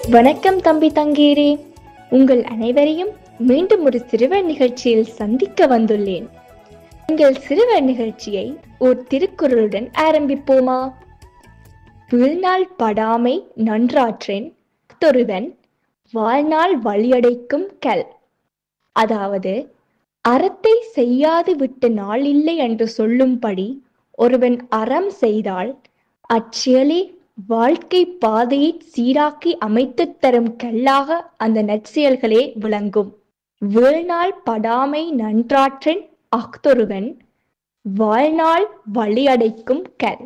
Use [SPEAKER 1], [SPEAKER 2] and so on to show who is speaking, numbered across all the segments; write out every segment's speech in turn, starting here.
[SPEAKER 1] வணக்கம் தம்பி தங்கீரே உங்கள் அனைவரையும் மீண்டும் ஒரு சிறுவர் நிகழ்ச்சியில் சந்திக்க வந்துள்ளேன் எங்கள் சிறுவர் நிகழ்ச்சியை ஓர் திருக்குறளுடன் ஆரம்பிப்போமா வீழ்நாள் படாமை நன்றாற்றேன் தொருவன் வாழ்நாள் வழியடைக்கும் கல் அதாவது அறத்தை செய்யாது விட்ட நாள் இல்லை என்று சொல்லும்படி ஒருவன் அறம் செய்தால் அச்செயலே வாழ்க்கை பாதையை சீராக்கி அமைத்துத் தரும் கல்லாக அந்த நற்செயல்களே விளங்கும் வீழ்நாள் படாமை நன்றாற்றன் அஃதொருவன் வாழ்நாள் வழியடைக்கும் கல்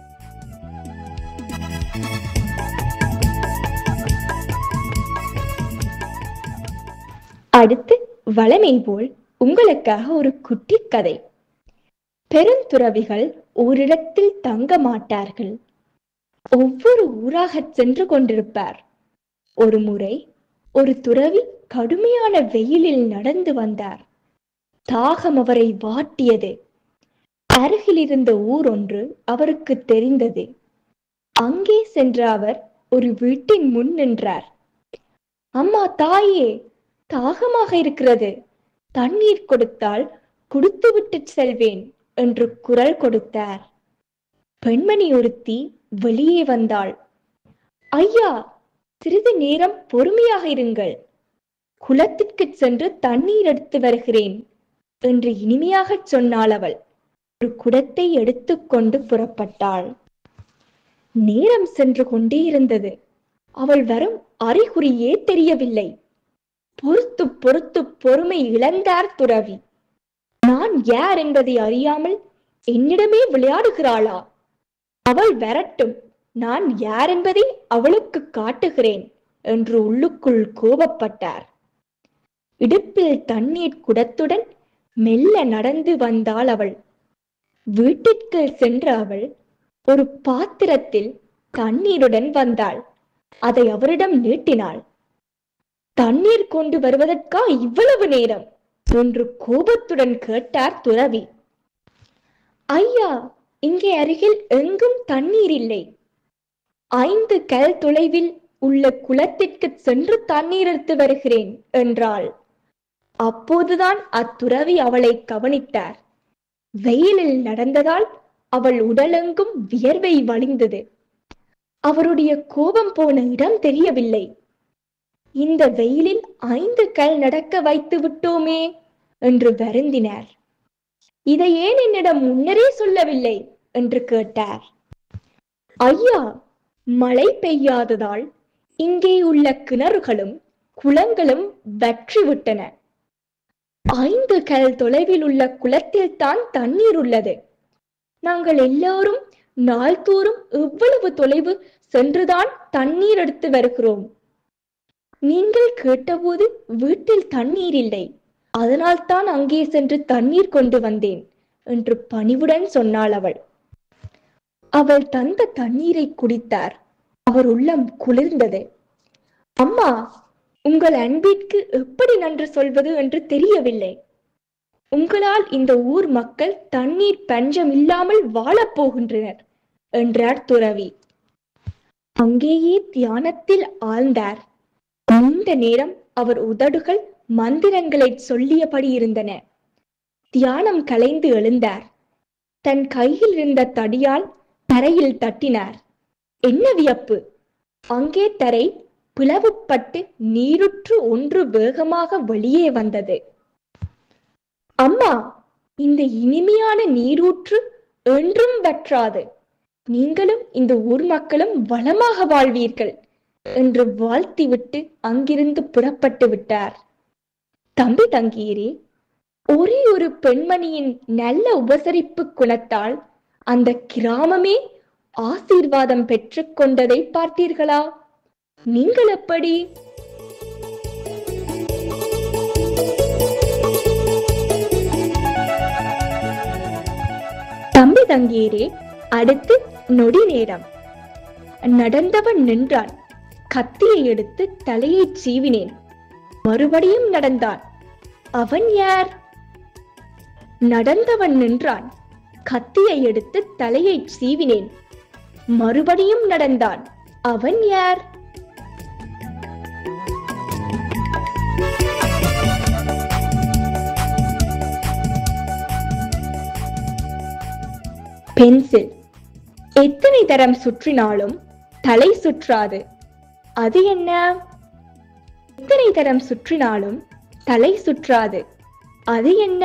[SPEAKER 1] அடுத்து வளமை போல் உங்களுக்காக ஒரு குட்டி கதை பெருந்துறவிகள் ஓரிடத்தில் தங்க மாட்டார்கள் ஒவ்வொரு ஊராகச் சென்று கொண்டிருப்பார் ஒரு முறை ஒரு துறவி கடுமையான வெயிலில் நடந்து வந்தார் தாகம் அவரை வாட்டியது அருகில் இருந்த ஊர் ஒன்று அவருக்கு தெரிந்தது அங்கே சென்ற அவர் ஒரு வீட்டின் முன் நின்றார் அம்மா தாயே தாகமாக இருக்கிறது தண்ணீர் கொடுத்தால் குடுத்துவிட்டு செல்வேன் என்று குரல் கொடுத்தார் பெண்மணி ஒருத்தி வெளியே வந்தாள் ஐயா சிறிது நேரம் பொறுமையாக இருங்கள் குளத்திற்கு சென்று தண்ணீர் எடுத்து வருகிறேன் என்று இனிமையாகச் சொன்னாள் அவள் ஒரு குடத்தை எடுத்துக்கொண்டு புறப்பட்டாள் நேரம் சென்று கொண்டே இருந்தது அவள் வரும் அறிகுறியே தெரியவில்லை பொறுத்து பொறுத்து பொறுமை இழந்தார் துறவி நான் யார் என்பதை அறியாமல் என்னிடமே விளையாடுகிறாளா அவள் வரட்டும் நான் யார் என்பதை அவளுக்கு காட்டுகிறேன் என்று உள்ளுக்குள் கோபப்பட்டார் இடுப்பில் தண்ணீர் குடத்துடன் மெல்ல நடந்து வந்தாள் அவள் வீட்டிற்கு சென்ற அவள் ஒரு பாத்திரத்தில் தண்ணீருடன் வந்தாள் அதை அவரிடம் நீட்டினாள் தண்ணீர் கொண்டு வருவதற்கா இவ்வளவு நேரம் என்று கோபத்துடன் கேட்டார் துறவி ஐயா இங்கே அருகில் எங்கும் தண்ணீர் இல்லை ஐந்து கல் தொலைவில் உள்ள குளத்திற்கு சென்று தண்ணீர் எடுத்து வருகிறேன் என்றாள் அப்போதுதான் அத்துறவி அவளை கவனித்தார் வெயிலில் நடந்ததால் அவள் உடலெங்கும் வியர்வை வழிந்தது அவருடைய கோபம் போன இடம் தெரியவில்லை இந்த வெயிலில் ஐந்து கல் நடக்க வைத்து விட்டோமே என்று வருந்தினார் இதை ஏன் என்னிடம் முன்னரே சொல்லவில்லை என்று கேட்டார் ஐயா மழை பெய்யாததால் இங்கே உள்ள கிணறுகளும் குளங்களும் வற்றி விட்டன ஐந்து கல் தொலைவில் உள்ள குளத்தில் தான் தண்ணீர் உள்ளது நாங்கள் எல்லாரும் நாள்தோறும் எவ்வளவு தொலைவு சென்றுதான் தண்ணீர் எடுத்து வருகிறோம் நீங்கள் கேட்டபோது வீட்டில் தண்ணீர் இல்லை அதனால் தான் அங்கே சென்று தண்ணீர் கொண்டு வந்தேன் என்று பணிவுடன் சொன்னாள் அவள் அவள் தந்த தண்ணீரை குடித்தார் அவர் உள்ளம் குளிர்ந்தது அம்மா உங்கள் அன்பிற்கு எப்படி நன்றி சொல்வது என்று தெரியவில்லை உங்களால் இந்த ஊர் மக்கள் தண்ணீர் பஞ்சம் இல்லாமல் வாழப் போகின்றனர் என்றார் துறவி அங்கேயே தியானத்தில் ஆழ்ந்தார் நீண்ட நேரம் அவர் உதடுகள் மந்திரங்களை சொல்லியபடி இருந்தன தியானம் கலைந்து எழுந்தார் தன் கையில் இருந்த தடியால் தரையில் தட்டினார் என்ன வியப்பு அங்கே தரை பிளவுபட்டு நீருற்று ஒன்று வேகமாக வெளியே வந்தது அம்மா இந்த இனிமையான நீரூற்று என்றும் வற்றாது நீங்களும் இந்த ஊர் மக்களும் வளமாக வாழ்வீர்கள் என்று வாழ்த்திவிட்டு அங்கிருந்து புறப்பட்டு விட்டார் தம்பி தங்கீரே ஒரே ஒரு பெண்மணியின் நல்ல உபசரிப்பு குணத்தால் அந்த கிராமமே ஆசீர்வாதம் பெற்றுக் கொண்டதை பார்த்தீர்களா நீங்கள் எப்படி தம்பி தங்கீரே அடுத்து நொடி நேரம் நடந்தவன் நின்றான் கத்தியை எடுத்து தலையை சீவினேன் மறுபடியும் நடந்தான் அவன் யார் நடந்தவன் நின்றான் கத்தியை எடுத்து தலையை சீவினேன் மறுபடியும் நடந்தான் அவன் யார் பென்சில் எத்தனை தரம் சுற்றினாலும் தலை சுற்றாது அது என்ன எத்தனை தரம் சுற்றினாலும் தலை சுற்றாது அது என்ன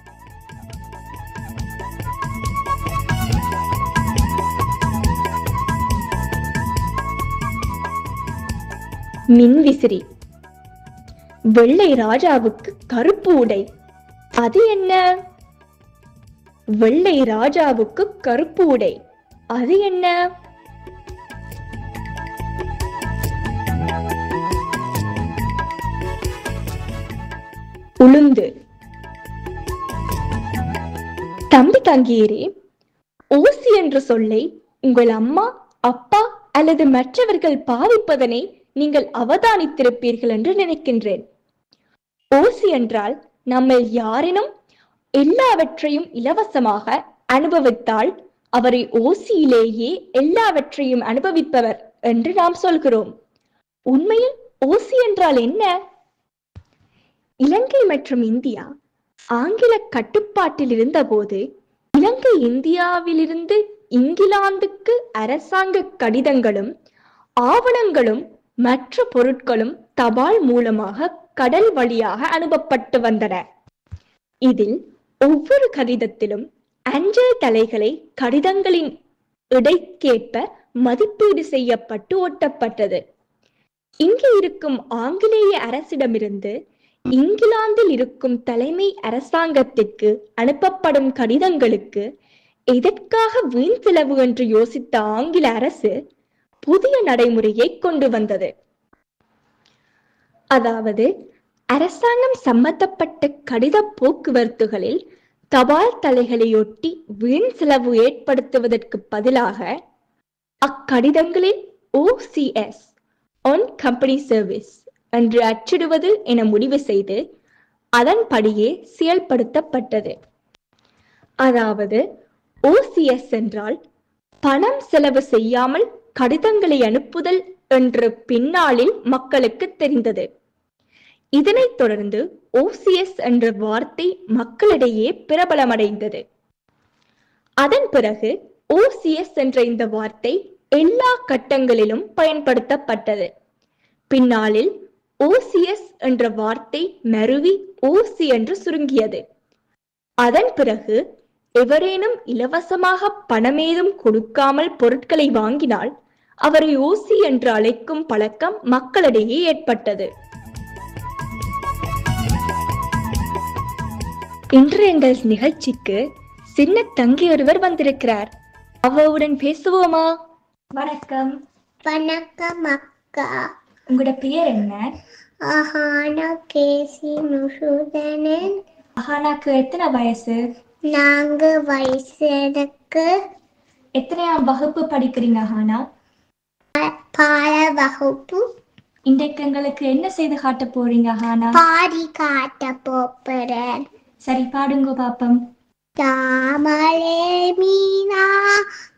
[SPEAKER 1] மின்விசிறி வெள்ளை ராஜாவுக்கு கருப்பு உடை அது என்ன வெள்ளை ராஜாவுக்கு கருப்பு உடை அது என்ன உளுந்து தம்பி தங்கியரே ஓசி என்ற சொல்லை உங்கள் அம்மா அப்பா அல்லது மற்றவர்கள் பாவிப்பதனை நீங்கள் அவதானித்திருப்பீர்கள் என்று நினைக்கின்றேன் ஓசி என்றால் நம்ம யாரினும் எல்லாவற்றையும் இலவசமாக அனுபவித்தால் அவரை ஓசியிலேயே எல்லாவற்றையும் அனுபவிப்பவர் என்று நாம் சொல்கிறோம் உண்மையில் ஓசி என்றால் என்ன இலங்கை மற்றும் இந்தியா ஆங்கில கட்டுப்பாட்டில் இருந்தபோது இலங்கை இந்தியாவிலிருந்து இங்கிலாந்துக்கு அரசாங்க கடிதங்களும் ஆவணங்களும் மற்ற பொருட்களும் தபால் மூலமாக கடல் வழியாக அனுப்பப்பட்டு வந்தன இதில் ஒவ்வொரு கடிதத்திலும் அஞ்சல் தலைகளை கடிதங்களின் இடைக்கேற்ப மதிப்பீடு செய்யப்பட்டு ஒட்டப்பட்டது இங்கு இருக்கும் ஆங்கிலேய அரசிடமிருந்து இங்கிலாந்தில் இருக்கும் தலைமை அரசாங்கத்திற்கு அனுப்பப்படும் கடிதங்களுக்கு எதற்காக வீண் செலவு என்று யோசித்த ஆங்கில அரசு புதிய நடைமுறையை கொண்டு வந்தது அதாவது அரசாங்கம் சம்பந்தப்பட்ட கடித போக்குவரத்துகளில் தபால் தலைகளையொட்டி வீண் செலவு ஏற்படுத்துவதற்கு பதிலாக அக்கடிதங்களில் ஓசிஎஸ் ஒன் கம்பெனி சர்வீஸ் என்று அச்சிடுவது என முடிவு செய்து அதன்படியே செயல்படுத்தப்பட்டது அதாவது ஓசிஎஸ் என்றால் பணம் செலவு செய்யாமல் கடிதங்களை அனுப்புதல் என்று பின்னாளில் மக்களுக்கு தெரிந்தது இதனைத் தொடர்ந்து ஓசிஎஸ் என்ற வார்த்தை மக்களிடையே பிரபலமடைந்தது அதன் பிறகு ஓசிஎஸ் என்ற இந்த வார்த்தை எல்லா கட்டங்களிலும் பயன்படுத்தப்பட்டது பின்னாளில் ஓசிஎஸ் என்ற வார்த்தை மருவி ஓசி என்று சுருங்கியது அதன் பிறகு எவரேனும் இலவசமாக பணமேதும் கொடுக்காமல் பொருட்களை வாங்கினால் அவரை ஓசி என்று அழைக்கும் பழக்கம் மக்களிடையே ஏற்பட்டது இன்று எங்கள் நிகழ்ச்சிக்கு சின்ன தங்கி ஒருவர் வந்திருக்கிறார் அவருடன் பேசுவோமா வணக்கம்
[SPEAKER 2] வணக்கம் அக்கா
[SPEAKER 1] உங்களோட பெயர் என்ன
[SPEAKER 2] அஹானா கேசி முசுதனன்
[SPEAKER 1] அஹானாக்கு எத்தனை வயசு
[SPEAKER 2] நாங்க வயசு எனக்கு
[SPEAKER 1] எத்தனையாம் வகுப்பு படிக்கிறீங்க அஹானா
[SPEAKER 2] பாட வகுப்பு
[SPEAKER 1] இன்றைக்கு எங்களுக்கு என்ன செய்து காட்ட போறீங்க அஹானா
[SPEAKER 2] பாடி காட்ட போப்புறேன்
[SPEAKER 1] சரி பாடுங்க பாப்பம்
[SPEAKER 2] தாமரை மீனா